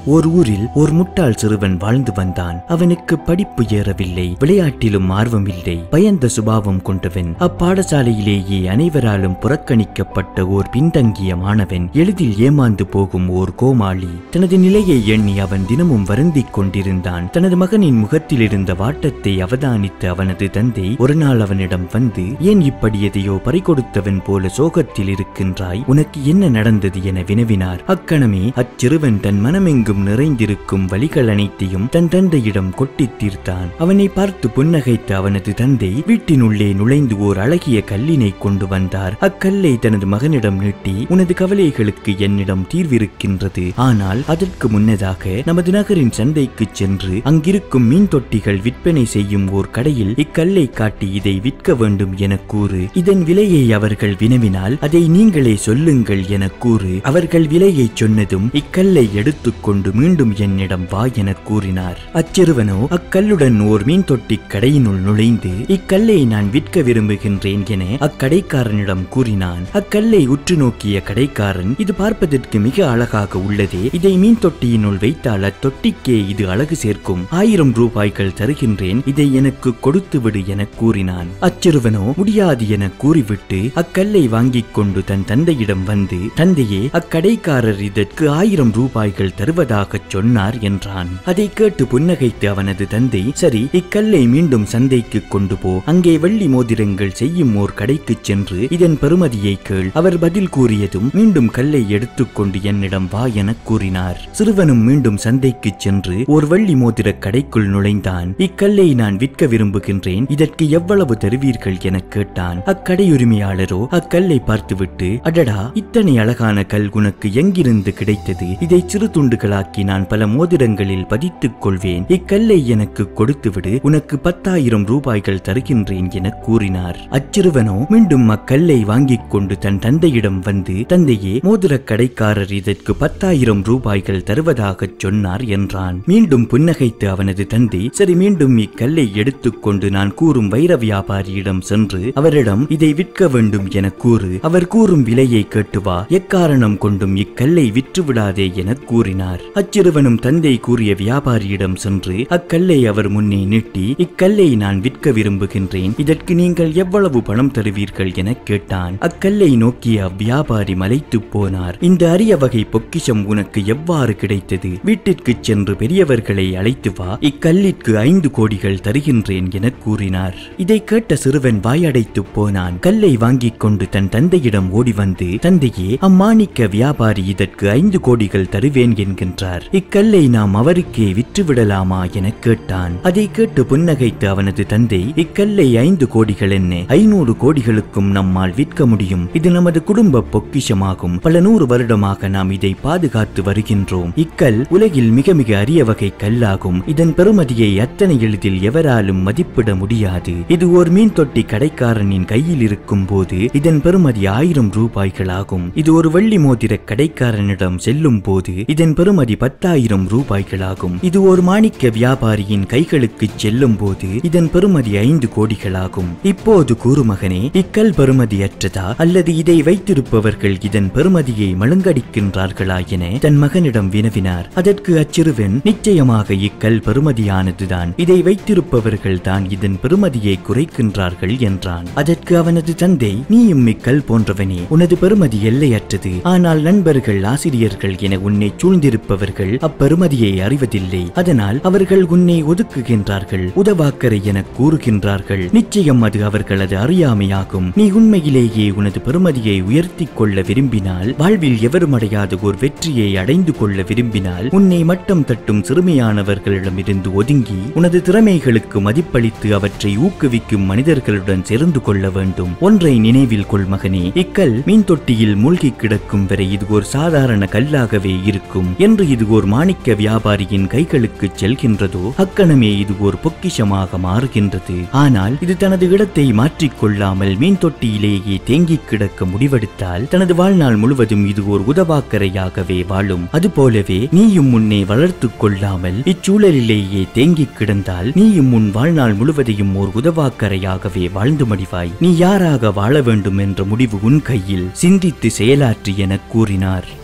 ஓர் ஊரில் ஒரு முட்டாள் சிறுவன் வாழ்ந்து வந்தான் அவனுக்கு படிப்பு ஏறவில்லை விளையாட்டிலும் ஆர்வமில்லை பயந்த சுபாவம் கொண்டவன் அப்பாடசாலையிலேயே அனைவராலும் புறக்கணிக்கப்பட்ட ஓர் பின்தங்கிய மாணவன் எளிதில் ஏமாந்து போகும் ஓர் கோமாளி தனது நிலையை எண்ணி அவன் தினமும் வருந்திக் கொண்டிருந்தான் தனது மகனின் முகத்தில் இருந்த வாட்டத்தை அவதானித்த அவனது தந்தை ஒரு நாள் அவனிடம் வந்து ஏன் இப்படி எதையோ பறிகொடுத்தவன் போல சோகத்தில் இருக்கின்றாய் உனக்கு என்ன நடந்தது என வினவினார் அக்கணமே அச்சிறுவன் தன் மனமெங்கும் நிறைந்திருக்கும் வழிகள் அனைத்தையும் தன் தந்தையிடம் கொட்டித் தீர்த்தான் அவனை பார்த்து புன்னகைத்த அவனது தந்தை வீட்டினுள்ளே நுழைந்து ஓர் அழகிய கல்லினை கொண்டு வந்தார் அக்கல்லை தனது மகனிடம் நீட்டி உனது கவலைகளுக்கு என்னிடம் தீர்விருக்கின்றது ஆனால் அதற்கு முன்னதாக நமது நகரின் சந்தைக்கு சென்று அங்கிருக்கும் மீன் தொட்டிகள் விற்பனை செய்யும் ஓர் கடையில் இக்கல்லை காட்டி இதை விற்க வேண்டும் என கூறு இதன் விலையை அவர்கள் வினவினால் அதை நீங்களே சொல்லுங்கள் என கூறு அவர்கள் விலையை சொன்னதும் இக்கல்லை எடுத்துக்கொண்டு மீண்டும் என்னிடம் வா என கூறினார் அச்சிறுவனோ அக்கல்லுடன் ஓர் மீன் தொட்டி கடையினுள் நுழைந்து இக்கல்லை நான் விற்க விரும்புகின்றேன் என அக்கடைக்காரனிடம் கூறினான் அக்கல்லை உற்று நோக்கிய கடைக்காரன் இது பார்ப்பதற்கு மிக அழகாக உள்ளதே இதை மீன் தொட்டியினுள் வைத்தால் அத்தொட்டிக்கே இது அழகு சேர்க்கும் ஆயிரம் ரூபாய்கள் தருகின்றேன் இதை எனக்கு கொடுத்து விடு என கூறினான் அச்சிறுவனோ முடியாது என கூறிவிட்டு அக்கல்லை வாங்கிக் கொண்டு தன் தந்தையிடம் வந்து தந்தையே அக்கடைக்காரர் இதற்கு ஆயிரம் ரூபாய்கள் தருவதாகச் சொன்னார் என்றான் அதை கேட்டு புன்னகைத்து அவனது தந்தை சரி இக்கல்லை மீண்டும் சந்தைக்கு கொண்டு போ அங்கே வெள்ளி மோதிரங்கள் செய்யும் ஓர் கடைக்குச் சென்று இதன் பெறுமதியை கேள் அவர் பதில் கூறியதும் மீண்டும் கல்லை எடுத்துக்கொண்டு என்னிடம் வா என கூறினார் சிறுவனும் மீண்டும் சந்தைக்குச் சென்று ஓர் வெள்ளி மோதிர கடைக்குள் நுழைந்தான் இக்கல்லை நான் விற்க விரும்புகின்றேன் இதற்கு எவ்வளவு தருவீர்கள் என கேட்டான் அக்கடை உரிமையாளரோ அக்கல்லை பார்த்துவிட்டு அடடா இத்தனை அழகான கல் உனக்கு எங்கிருந்து கிடைத்தது இதை சிறு துண்டுகளாக்கி நான் பல மோதிரங்களில் பதித்துக் கொள்வேன் இக்கல்லை எனக்கு கொடுத்துவிடு உனக்கு பத்தாயிரம் ரூபாய்கள் தருகின்றேன் என கூறினார் அச்சிறுவனோ மீண்டும் அக்கல்லை வாங்கிக் கொண்டு தன் தந்தையிடம் வந்து தந்தையே மோதிரக் கடைக்காரர் இதற்கு பத்தாயிரம் ரூபாய்கள் தருவதாகச் சொன்னார் என்றான் மீண்டும் புன்னகைத்து அவனது தந்தை சரி மீண்டும் இக்கல்லை எடுத்துக்கொண்டு நான் கூறும் வைர வியாபாரியிடம் சென்று அவரிடம் இதை விற்க வேண்டும் என கூறு அவர் கூறும் விலையை கேட்டு வா எக்காரணம் கொண்டும் இக்கல்லை விற்று விடாதே என கூறினார் அச்சிறுவனும் தந்தை கூறிய வியாபாரியிடம் சென்று அக்கல்லை அவர் முன்னே நீட்டி இக்கல்லை நான் விற்க விரும்புகின்றேன் இதற்கு நீங்கள் எவ்வளவு பணம் தருவீர்கள் என கேட்டான் அக்கல்லை நோக்கிய அவ்வியாபாரி மலைத்துப் போனார் இந்த அரிய வகை பொக்கிஷம் உனக்கு எவ்வாறு கிடைத்தது வீட்டிற்கு சென்று பெரியவர்களை அழைத்து வா இக்கல்லிற்கு ஐந்து கோடிகள் தருகின்றேன் என கூறினார் இதை கேட்ட சிறுவன் வாயடைத்துப் போனான் கல்லை வாங்கிக் கொண்டு தன் தந்தையிடம் ஓடி வந்து தந்தையே அம்மாணிக்க வியாபாரி இதற்கு ஐந்து கோடிகள் தருவேன் என்கின்றார் இக்கல்லை நாம் அவருக்கே விற்றுவிடலாமா என கேட்டான் அதை கேட்டு புன்னகைத்து அவனது தந்தை இக்கல்லை ஐந்து கோடிகள் என்ன ஐநூறு கோடிகளுக்கும் நம்மால் விற்க முடியும் இது நமது குடும்ப பொக்கிஷமாகும் பல நூறு வருடமாக நாம் இதை பாதுகாத்து வருகின்றோம் இக்கல் உலகில் மிக மிக அரிய வகை கல்லாகும் இதன் பெறுமதியை அத்தனை எளிதில் எவராலும் மதிப்பிட முடியாது இது ஒரு மீன் தொட்டி கடைக்காரனின் கையில் இருக்கும் போது இதன் பெறுமதி ஆயிரம் ரூபாய்களாகும் இது ஒரு வெள்ளி மோதிர கடைக்காரனிடம் செல்லும் போது இதன் பெறுமதி பத்தாயிரம் ரூபாய்களாகும் இது ஒரு மாணிக்க வியாபாரியின் கைகளுக்கு செல்லும் போது இதன் பெறுமதி ஐந்து கோடிகளாகும் இப்போது கூறு மகனே இக்கல் பெறுமதியற்றதா அல்லது இதை வைத்திருப்பவர்கள் இதன் பெறுமதியை மழுங்கடிக்கின்றார்களா என தன் மகனிடம் வினவினார் அதற்கு அச்சிறுவன் நிச்சயமாக இக்கல் பெறுமதியானதுதான் இதை வைத்திருப்பவர்கள் தான் இதன் பெறுமதியை குறைக்கின்றார்கள் என்றான் அதற்கு அவனது தந்தை நீயும் இக்கல் போன்றவனே உனது பெறுமதி எல்லையற்றது ஆனால் நண்பர்கள் ஆசிரியர்கள் என உன்னை சூழ்ந்திருப்பவர்கள் அப்பெறுமதியை அறிவதில்லை அதனால் அவர்கள் உன்னை ஒதுக்குகின்றார்கள் உதவாக்கரை என கூறுகின்றார்கள் நிச்சயம் அது அவர்களது அறியாமையாகும் நீ உண்மையிலேயே உனது பெறுமதியை உயர்த்திக் கொள்ள விரும்பினால் வாழ்வில் எவரும் அடையாத ஒரு வெற்றியை அடைந்து கொள்ள விரும்பினால் உன்னை மட்டம் தட்டும் சிறுமியானவர்களிடமிருந்து ஒதுங்கி உனது திறமைகளுக்கு மதிப்பளித்து அவற்றை ஊக்குவிக்கும் மனிதர்களுடன் சேர்ந்து கொள்ள வேண்டும் ஒன்றை நினைவில் கொள் மகனே இக்கல் மீன் தொட்டியில் மூழ்கி கிடக்கும் வரை இது ஒரு சாதாரண கல்லாகவே இருக்கும் என்று இது ஒரு மாணிக்க வியாபாரியின் கைகளுக்கு செல்கின்றதோ அக்கணமே இது ஒரு பொக்கிஷமாக மாறுகின்றது ஆனால் இது தனது இடத்தை மாற்றிக்கொள்ளாமல் மீன் தொட்டியிலேயே தேங்கிக் கிடக்க முடிவெடுத்தால் தனது வாழ்நாள் முழுவதும் இது ஒரு உதவாக்கரையாகவே வாழும் அதுபோலவே நீயும் முன்னே வளர்த்துக் கொள்ளாமல் இச்சூழலிலேயே தேங்கிக் கிடந்தால் நீயும் உன் வாழ்நாள் முழுவதையும் ஓர் உதவாக்கரையாகவே வாழ்ந்து மடிவாய் நீ யாராக வாழ வேண்டும் என்ற முடிவு உன் கையில் சிந்தித்து செயலாற்று எனக் கூறினார்